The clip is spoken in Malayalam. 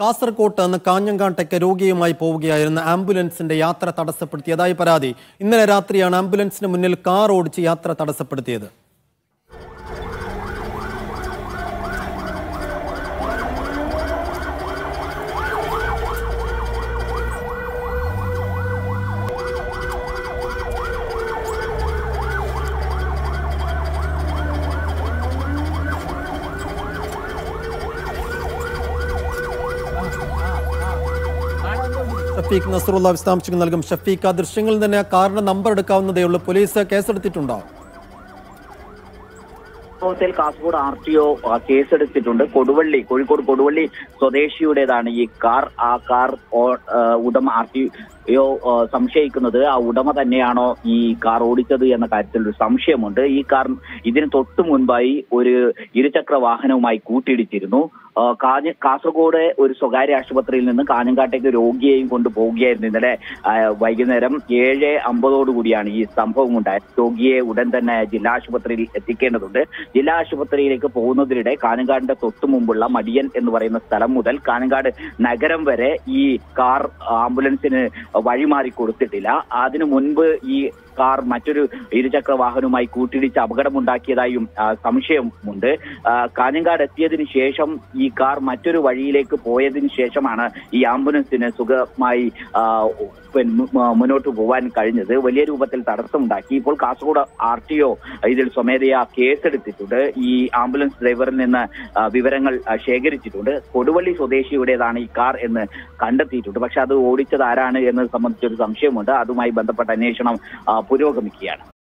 കാസർകോട്ട് നിന്ന് കാഞ്ഞങ്ങാട്ടേക്ക് രോഗിയുമായി പോവുകയായിരുന്ന ആംബുലൻസിന്റെ യാത്ര തടസ്സപ്പെടുത്തിയതായി പരാതി ഇന്നലെ രാത്രിയാണ് ആംബുലൻസിന് മുന്നിൽ കാർ ഓടിച്ച് യാത്ര തടസ്സപ്പെടുത്തിയത് ഷഫീഖ് നസറുള്ള വിശദാംശങ്ങൾ നൽകും ഷഫീഖ് ആ ദൃശ്യങ്ങളിൽ തന്നെ ആ കാറിന്റെ നമ്പർ എടുക്കാവുന്നതേ ഉള്ളൂ പോലീസ് കേസെടുത്തിട്ടുണ്ടോ സംഭവത്തിൽ കാസർഗോഡ് ആർ ടി ഒ കേസെടുത്തിട്ടുണ്ട് കൊടുവള്ളി കോഴിക്കോട് കൊടുവള്ളി സ്വദേശിയുടേതാണ് ഈ കാർ ആ കാർ ഓ- ആ, ഉടമ ആർ ടി ഒ സംശയിക്കുന്നത് ആ ഉടമ തന്നെയാണോ ഈ കാർ ഓടിച്ചത് എന്ന കാര്യത്തിൽ ഒരു സംശയമുണ്ട് ഈ കാർ ഇതിന് തൊട്ടു മുൻപായി ഒരു ഇരുചക്ര വാഹനവുമായി കൂട്ടിയിടിച്ചിരുന്നു ആ, കാഞ്ഞ കാസർഗോഡ് ഒരു സ്വകാര്യ ആശുപത്രിയിൽ നിന്ന് കാഞ്ഞങ്കാട്ടേക്ക് രോഗിയെയും കൊണ്ട് പോവുകയായിരുന്നു ഇന്നലെ ആ, വൈകുന്നേരം ഏഴ് അമ്പതോടുകൂടിയാണ് ഈ സംഭവം ഉണ്ടായത് രോഗിയെ ഉടൻ തന്നെ ജില്ലാ ആശുപത്രിയിൽ എത്തിക്കേണ്ടതുണ്ട് ജില്ലാ ആശുപത്രിയിലേക്ക് പോകുന്നതിനിടെ കാഞ്ഞങ്കാടിന്റെ തൊട്ടു മുമ്പുള്ള മടിയൻ എന്ന് പറയുന്ന സ്ഥലം മുതൽ കാഞ്ഞങ്കാട് നഗരം വരെ ഈ കാർ ആംബുലൻസിന് വഴിമാറി കൊടുത്തിട്ടില്ല അതിനു മുൻപ് ഈ കാർ മറ്റൊരു ഇരുചക്ര വാഹനവുമായി കൂട്ടിയിടിച്ച് അപകടമുണ്ടാക്കിയതായും ആ, സംശയമുണ്ട് ആ, കാഞ്ഞങ്കാട് എത്തിയതിനു ശേഷം ഈ കാർ മറ്റൊരു വഴിയിലേക്ക് പോയതിനു ശേഷമാണ് ഈ ആംബുലൻസിന് സുഖമായി ആ, പിന്നെ മു- മുന്നോട്ട് പോകാൻ കഴിഞ്ഞത് വലിയ രൂപത്തിൽ തടസ്സമുണ്ടാക്കി ഇപ്പോൾ കാസർഗോഡ് ആർ ടി ഒ ഇതിൽ സ്വമേധയാ കേസെടുത്തിട്ടുണ്ട് ഈ ആംബുലൻസ് ഡ്രൈവറിൽ നിന്ന് ആ, വിവരങ്ങൾ ആ, ശേഖരിച്ചിട്ടുണ്ട് കൊടുവള്ളി സ്വദേശിയുടേതാണ് ഈ കാർ എന്ന് കണ്ടെത്തിയിട്ടുണ്ട് പക്ഷെ അത് ഓടിച്ചത് ആരാണ് എന്നത് സംബന്ധിച്ചൊരു സംശയമുണ്ട് അതുമായി ബന്ധപ്പെട്ട അന്വേഷണം ആ, പുരോഗമിക്കുകയാണ്